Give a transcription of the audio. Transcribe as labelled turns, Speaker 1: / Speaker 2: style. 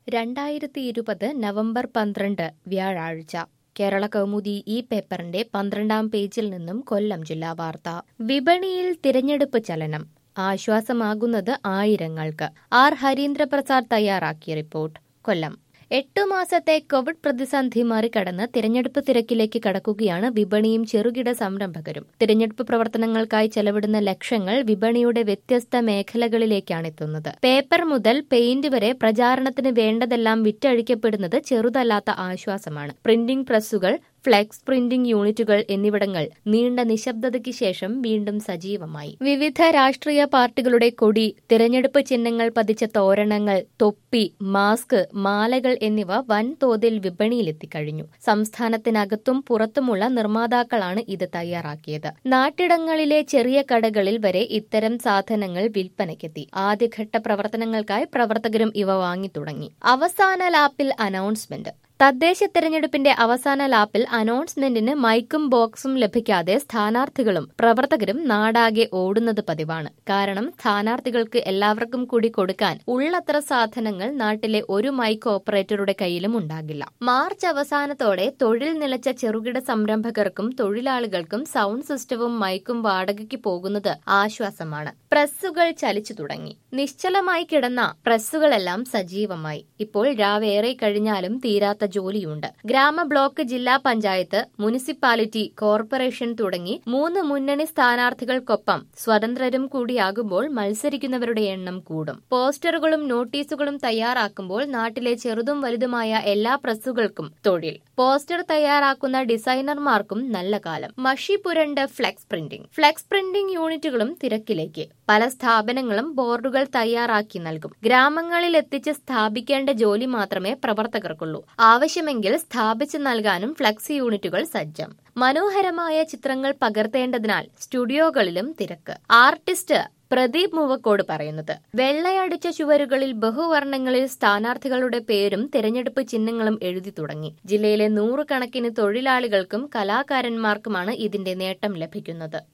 Speaker 1: രണ്ടായിരത്തി ഇരുപത് നവംബർ പന്ത്രണ്ട് വ്യാഴാഴ്ച കേരള കൗമുദി ഈ പേപ്പറിന്റെ പന്ത്രണ്ടാം പേജിൽ നിന്നും കൊല്ലം ജില്ലാ വാർത്ത വിപണിയിൽ തിരഞ്ഞെടുപ്പ് ചലനം ആശ്വാസമാകുന്നത് ആയിരങ്ങൾക്ക് ആർ ഹരീന്ദ്രപ്രസാദ് തയ്യാറാക്കിയ റിപ്പോർട്ട് കൊല്ലം എട്ടു മാസത്തെ കോവിഡ് പ്രതിസന്ധി മറികടന്ന് തിരഞ്ഞെടുപ്പ് തിരക്കിലേക്ക് കടക്കുകയാണ് വിപണിയും ചെറുകിട സംരംഭകരും തിരഞ്ഞെടുപ്പ് പ്രവർത്തനങ്ങൾക്കായി ചെലവിടുന്ന ലക്ഷങ്ങൾ വിപണിയുടെ വ്യത്യസ്ത മേഖലകളിലേക്കാണ് എത്തുന്നത് പേപ്പർ മുതൽ പെയിന്റ് വരെ പ്രചാരണത്തിന് വേണ്ടതെല്ലാം വിറ്റഴിക്കപ്പെടുന്നത് ചെറുതല്ലാത്ത ആശ്വാസമാണ് പ്രിന്റിംഗ് പ്രസ്സുകൾ ഫ്ലെക്സ് പ്രിന്റിംഗ് യൂണിറ്റുകൾ എന്നിവിടങ്ങൾ നീണ്ട നിശബ്ദതയ്ക്ക് ശേഷം വീണ്ടും സജീവമായി വിവിധ രാഷ്ട്രീയ പാർട്ടികളുടെ കൊടി തിരഞ്ഞെടുപ്പ് ചിഹ്നങ്ങൾ പതിച്ച തോരണങ്ങൾ തൊപ്പി മാസ്ക് മാലകൾ എന്നിവ വൻതോതിൽ വിപണിയിലെത്തിക്കഴിഞ്ഞു സംസ്ഥാനത്തിനകത്തും പുറത്തുമുള്ള നിർമ്മാതാക്കളാണ് ഇത് തയ്യാറാക്കിയത് നാട്ടിടങ്ങളിലെ ചെറിയ കടകളിൽ വരെ ഇത്തരം സാധനങ്ങൾ വിൽപ്പനയ്ക്കെത്തി ആദ്യഘട്ട പ്രവർത്തനങ്ങൾക്കായി പ്രവർത്തകരും ഇവ വാങ്ങിത്തുടങ്ങി അവസാന ലാപ്പിൽ അനൗൺസ്മെന്റ് തദ്ദേശ തെരഞ്ഞെടുപ്പിന്റെ അവസാന ലാപ്പിൽ അനൗൺസ്മെന്റിന് മൈക്കും ബോക്സും ലഭിക്കാതെ സ്ഥാനാർത്ഥികളും പ്രവർത്തകരും നാടാകെ ഓടുന്നത് പതിവാണ് കാരണം സ്ഥാനാർത്ഥികൾക്ക് എല്ലാവർക്കും കൂടി കൊടുക്കാൻ ഉള്ളത്ര സാധനങ്ങൾ നാട്ടിലെ ഒരു മൈക്ക് ഓപ്പറേറ്ററുടെ കയ്യിലും ഉണ്ടാകില്ല മാർച്ച് അവസാനത്തോടെ തൊഴിൽ നിലച്ച ചെറുകിട സംരംഭകർക്കും തൊഴിലാളികൾക്കും സൗണ്ട് സിസ്റ്റവും മൈക്കും വാടകയ്ക്ക് പോകുന്നത് ആശ്വാസമാണ് പ്രസ്സുകൾ ചലിച്ചു തുടങ്ങി നിശ്ചലമായി കിടന്ന പ്രസ്സുകളെല്ലാം സജീവമായി ഇപ്പോൾ രാവേറെ കഴിഞ്ഞാലും തീരാത്ത ജോലിയുണ്ട് ഗ്രാമ ബ്ലോക്ക് ജില്ലാ പഞ്ചായത്ത് മുനിസിപ്പാലിറ്റി കോർപ്പറേഷൻ തുടങ്ങി മൂന്ന് മുന്നണി സ്ഥാനാർത്ഥികൾക്കൊപ്പം സ്വതന്ത്രരും കൂടിയാകുമ്പോൾ മത്സരിക്കുന്നവരുടെ എണ്ണം കൂടും പോസ്റ്ററുകളും നോട്ടീസുകളും തയ്യാറാക്കുമ്പോൾ നാട്ടിലെ ചെറുതും വലുതുമായ എല്ലാ പ്രസ്സുകൾക്കും തൊഴിൽ പോസ്റ്റർ തയ്യാറാക്കുന്ന ഡിസൈനർമാർക്കും നല്ല കാലം മഷി പുരണ്ട് ഫ്ലെക്സ് പ്രിന്റിംഗ് ഫ്ലെക്സ് പ്രിന്റിംഗ് യൂണിറ്റുകളും തിരക്കിലേക്ക് പല സ്ഥാപനങ്ങളും ബോർഡുകൾ തയ്യാറാക്കി നൽകും ഗ്രാമങ്ങളിൽ എത്തിച്ച് സ്ഥാപിക്കേണ്ട ജോലി മാത്രമേ പ്രവർത്തകർക്കുള്ളൂ ആവശ്യമെങ്കിൽ സ്ഥാപിച്ചു നൽകാനും ഫ്ലക്സ് യൂണിറ്റുകൾ സജ്ജം മനോഹരമായ ചിത്രങ്ങൾ പകർത്തേണ്ടതിനാൽ സ്റ്റുഡിയോകളിലും തിരക്ക് ആർട്ടിസ്റ്റ് പ്രദീപ് മൂവക്കോട് പറയുന്നത് വെള്ളയടിച്ച ചുവരുകളിൽ ബഹുവർണ്ണങ്ങളിൽ സ്ഥാനാർത്ഥികളുടെ പേരും തിരഞ്ഞെടുപ്പ് ചിഹ്നങ്ങളും എഴുതി തുടങ്ങി ജില്ലയിലെ നൂറുകണക്കിന് തൊഴിലാളികൾക്കും കലാകാരന്മാർക്കുമാണ് ഇതിന്റെ നേട്ടം ലഭിക്കുന്നത്